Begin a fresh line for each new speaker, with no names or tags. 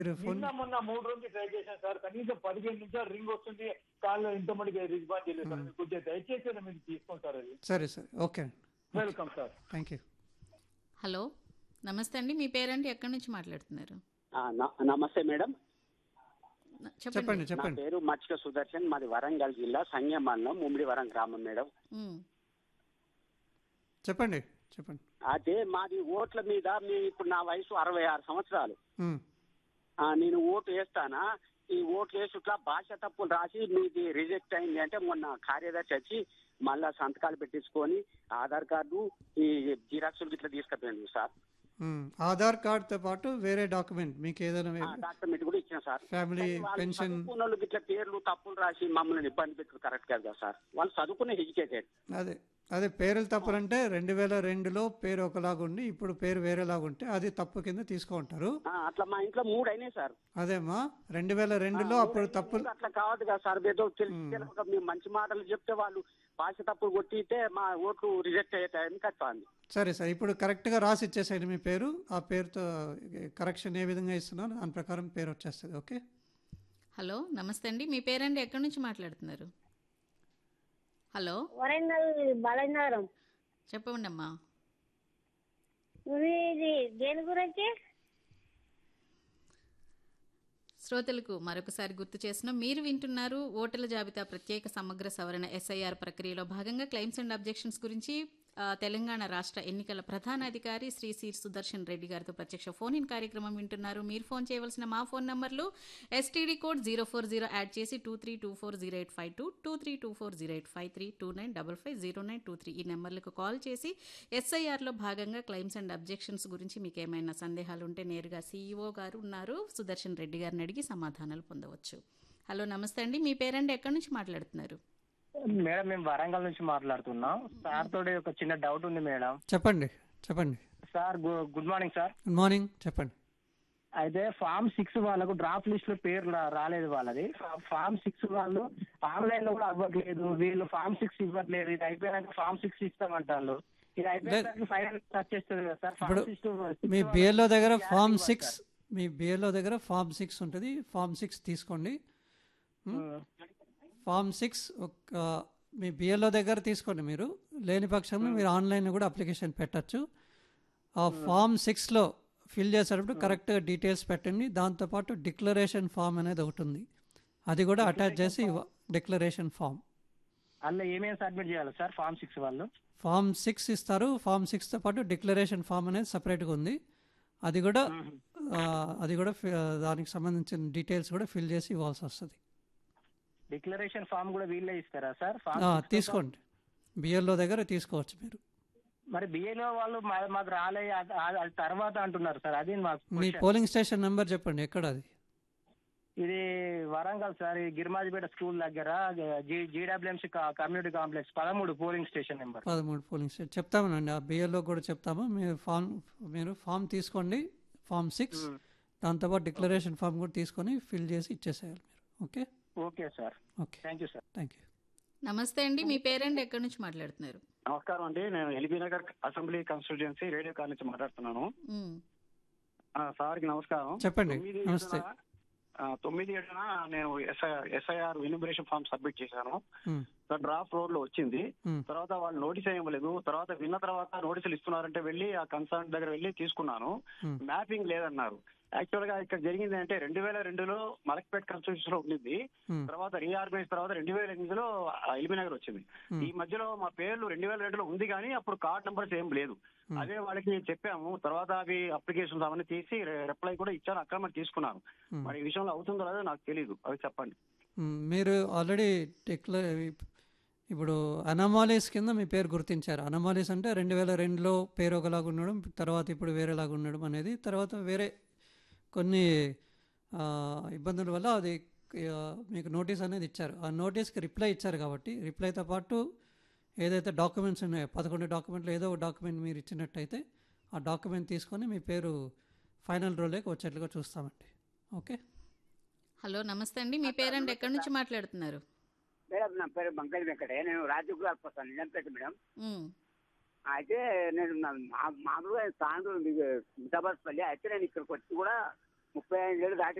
మీరు ఫోన్
నిన్న మొన్న మూడు రోజులు ట్రై చేశాను సార్ కనీసం పదిహేను నిమిషాలు రింగ్ వస్తుంది కాల్లో ఇంతమందికి రెస్పాన్స్ చేయలేదు సార్ మీరు కొంచెం దయచేసి మీరు తీసుకోండి సార్ అది
సరే సరే okay
welcome sir
thank you
hello నమస్తే అండి మీ పేరండి ఎక్కడి నుంచి మాట్లాడుతున్నారు
ఆ, న- నమస్తే మేడం
న-
చెప్పండి
నా
చెప్పండి
పేరు మచ్చిక సుదర్శన్ మాది వరంగల్ జిల్లా సంగం మండలం ముమ్మిడివరం గ్రామం మేడం
ఉమ్,
చెప్పండి చెప్పండి
అదే మాది ఓట్ల మీద మీ ఇప్పుడు నా వయసు అరవై ఆరు సంవత్సరాలు
ఉమ్,
ఆ, నేను ఓటు వేస్తానా ఈ ఓట్లు వేసుట్లా భాష తప్పులు రాసి మీది రిజెక్ట్ అయింది అంటే మొన్న కార్యదర్శి వచ్చి మళ్ళా సంతకాలు పెట్టించుకొని ఆధార్ కార్డు ఈ జిరాక్సులు ఇట్లా తీసుకుపోయింది సార్
ఉమ్. ఆధార్ కార్డ్తో పాటు వేరే డాక్యుమెంట్ మీకు ఏదైనా
ఆ, డాక్యుమెంట్ కూడా ఇచ్చిన సార్
ఫ్యామిలీ
కానీ వాళ్ళు
పెన్షన్
చదువుకున్న వాళ్ళకి ఇట్లా పేర్లు తప్పులు రాసి మమ్మల్ని ఇబ్బంది పెట్టు కరెక్ట్ కాదు కదా సార్ వాళ్ళు చదువుకునే ఎడ్యుకేటెడ్
అదే అదే పేర్లు తప్పులంటే రెండు వేల రెండులో పేరు ఒకలాగా ఉండి ఇప్పుడు పేరు వేరేలాగా ఉంటే అది తప్పు కింద తీసుకుంటారు
ఆ, అట్లా మా ఇంట్లో మూడు అయినాయి సార్
అదేమ్మా రెండు వేల రెండులో అప్పుడు తప్పులు
అట్లా కావద్దు కదా సార్ ఏదో తెలిసి తెలియక మేము మంచి మాటలు చెప్తే వాళ్ళు భాష తప్పులు కొట్టితే మా ఓట్లు రిజెక్ట్ అయ్యే టైంకి వస్తుంది
సరే సార్ ఇప్పుడు కరెక్ట్గా రాసి ఇచ్చేసేయండి మీ పేరు ఆ పేరుతో కరెక్షన్ ఏ విధంగా ఇస్తున్నారో దాని ప్రకారం పేరు వచ్చేస్తుంది ఓకే
హలో నమస్తే అండి మీ పేరండి ఎక్కడి నుంచి మాట్లాడుతున్నారు హలో
వరంగల్ బాలనగరం
చెప్పండి అమ్మా
ఇది దేని గురించి
శ్రోతలకు మరొకసారి గుర్తు చేసిన మీరు వింటున్నారు ఓటర్ల జాబితా ప్రత్యేక సమగ్ర సవరణ ఎస్ఐఆర్ ప్రక్రియలో భాగంగా క్లెయిమ్స్ అండ్ అబ్జెక్షన్స్ గురించి ఆ, తెలంగాణ రాష్ట్ర ఎన్నికల ప్రధాన అధికారి శ్రీ సి సుదర్శన్ రెడ్డి గారితో ప్రత్యక్ష ఫోన్ ఇన్ కార్యక్రమం వింటున్నారు మీరు ఫోన్ చేయవలసిన మా ఫోన్ నంబర్లు S T D code zero four zero add చేసి two three two four zero eight five two two three two four zero eight five three two nine double five zero nine two three ఈ నెంబర్లకు call చేసి ఎస్ఐఆర్లో భాగంగా claims and objections గురించి మీకు ఏమైనా సందేహాలు ఉంటే నేరుగా సీఈఓ గారు ఉన్నారు సుదర్శన్ రెడ్డి గారిని అడిగి సమాధానాలు పొందవచ్చు హలో నమస్తే అండి మీ పేరండి ఎక్కడి నుంచి మాట్లాడుతున్నారు
మేడం మేము వరంగల్ నుంచి మాట్లాడుతున్నాం సార్ తోటి ఒక చిన్న డౌట్ ఉంది మేడం
చెప్పండి చెప్పండి
sir good- good morning sir
good morning చెప్పండి
అయితే ఫామ్ సిక్స్ వాళ్ళకు డ్రాఫ్ట్ లిస్ట్ లో పేరు రా- రాలేదు వాళ్ళది ఫా- ఫామ్ సిక్స్ వాళ్ళు ఆన్లైన్ లో కూడా అవ్వట్లేదు వీళ్ళు ఫామ్ సిక్స్ ఇవ్వట్లేదు ఇది అయిపోయినాక ఫామ్ సిక్స్ ఇస్తామంటారు ఇది అయిపోయినాక ఫైనల్ టచ్ చేస్తుంది కదా సార్
ఇప్పుడు
ఫామ్ సిక్స్
మీ బిఎల్ఓ దగ్గర ఫామ్ సిక్స్ మీ బిఎల్ఓ దగ్గర ఫామ్ సిక్స్ ఉంటుంది ఫామ్ సిక్స్ తీసుకోండి ఫామ్ సిక్స్ ఒక మీ బిఎల్ఓ దగ్గర తీసుకోండి మీరు లేని పక్షంలో మీరు ఆన్లైన్లో కూడా అప్లికేషన్ పెట్టచ్చు ఆ ఫామ్ సిక్స్లో ఫిల్ చేసేటప్పుడు కరెక్ట్గా డీటెయిల్స్ పెట్టండి దాంతోపాటు డిక్లరేషన్ ఫామ్ అనేది ఒకటి ఉంది అది కూడా అటాచ్ చేసి డిక్లరేషన్ ఫామ్
అందులో ఏమేమి సబ్మిట్ చేయాలి సార్ ఫామ్ సిక్స్ వాళ్ళు
ఫామ్ సిక్స్ ఇస్తారు ఫామ్ సిక్స్తో పాటు డిక్లరేషన్ ఫామ్ అనేది సపరేట్గా ఉంది అది కూడా ఆ, అది కూడా ఫి- దానికి సంబంధించిన డీటెయిల్స్ కూడా ఫిల్ చేసి ఇవ్వాల్సి వస్తుంది
డిక్లరేషన్ ఫామ్ కూడా వీళ్ళే ఇస్తారా సార్ ఫామ్
ఆ, తీసుకోండి బిఎల్ఓ దగ్గర తీసుకోవచ్చు మీరు
మరి బిఏలో వాళ్ళు మా- మాకు రాలే అది అది తర్వాత అంటున్నారు సార్ అది మాకు
మీ
question.
పోలింగ్ స్టేషన్ నెంబర్ చెప్పండి ఎక్కడ అది
ఇది వరంగల్ సార్ ఈ గిరిమాజిపేట స్కూల్ దగ్గర జీడబ్ల్యూఎంసీ కమ్యూనిటీ కాంప్లెక్స్ పదమూడు పోలింగ్ స్టేషన్ నెంబర్
పదమూడు పోలింగ్ స్టేషన్ చెప్తామనండి ఆ బిఎల్ఓ కూడా చెప్తాము మీరు ఫామ్ మీరు ఫామ్ తీసుకోండి ఫామ్ సిక్స్ దాంతోపాటు డిక్లరేషన్ ఫామ్ కూడా తీసుకొని ఫిల్ చేసి ఇచ్చేసేయాలి మీరు okay
okay sir
okay
thank you sir
thank you
నమస్తే అండి మీ పేరండి ఎక్కడి నుంచి మాట్లాడుతున్నారు
నమస్కారం అండి నేను LB Nagar assembly constituency radio call నుంచి మాట్లాడుతున్నాను
ఉమ్,
ఆ, సార్కి నమస్కారం
చెప్పండి.
తొమ్మిది
నమస్తే.
ఏడున, ఆ, తొమ్మిది ఏడున నేను ఎస్ఐఆర్ ఎన్యూమరేషన్ ఫామ్ సబ్మిట్ చేశాను
ఉమ్,
డ్రాఫ్ట్ రోడ్ లో వచ్చింది
ఉమ్,
తర్వాత వాళ్ళు నోటీస్ ఇవ్వలేదు తర్వాత విన్న తర్వాత నోటీసులు ఇస్తున్నారంటే వెళ్ళి ఆ కన్సర్న్ దగ్గర వెళ్ళి తీసుకున్నాను
Hmm.
మ్యాపింగ్ లేదన్నారు యాక్చువల్ గా ఇక్కడ జరిగింది అంటే రెండు వేల రెండులో మలక్పేట్ కాన్స్టిట్యూషన్ లో ఉండింది
ఉమ్,
తర్వాత రీఆర్గనైజ్ తర్వాత రెండు వేల ఎనిమిదిలో ఎల్బీ నగర్ వచ్చింది
Hmm.
ఈ మధ్యలో మా పేర్లు రెండు వేల రెండులో ఉంది కానీ అప్పుడు కార్డ్ నంబర్స్ ఏం లేదు అదే వాళ్ళకి చెప్పాము తర్వాత అవి అప్లికేషన్స్ అవన్నీ తీసి రిప్లై కూడా ఇచ్చాను అక్కడ మరి తీసుకున్నాను
Hmm.
మరి ఈ విషయంలో అవుతుందో లేదో నాకు తెలియదు అవి చెప్పండి
ఉమ్, మీరు ఆల్రెడీ డిక్లేర్ ఇప్పుడు అనమాలీస్ కింద మీ పేరు గుర్తించారు అనమాలీస్ అంటే రెండు వేల రెండులో పేరు ఒకలాగా ఉండడం తర్వాత ఇప్పుడు వేరేలాగా ఉండడం అనేది తర్వాత వేరే కొన్ని ఆ, ఇబ్బందుల వల్ల అది ఆ, మీకు నోటీస్ అనేది ఇచ్చారు ఆ నోటీస్కి రిప్లై ఇచ్చారు కాబట్టి రిప్లైతో పాటు ఏదైతే డాక్యుమెంట్స్ ఉన్నాయో పదకొండు డాక్యుమెంట్లు ఏదో ఒక డాక్యుమెంట్ మీరు ఇచ్చినట్టయితే ఆ డాక్యుమెంట్ తీసుకొని మీ పేరు ఫైనల్ రోల్లోకి వచ్చేట్లుగా చూస్తామండి ఓకే
హలో నమస్తే అండి మీ పేరండి ఎక్కడి నుంచి మాట్లాడుతున్నారు
మేడం నా పేరు బంకల్ వెంకటే నేను రాజుకు వస్తాను నిజంపేట మేడం
ఉమ్,
అయితే నేను నా- మా- మామూలుగా సాయంత్రం మితాబాద్ పల్లి అయితే నేను ఇక్కడికి వచ్చి కూడా ముప్పై ఐదు ఏళ్ళు దాటి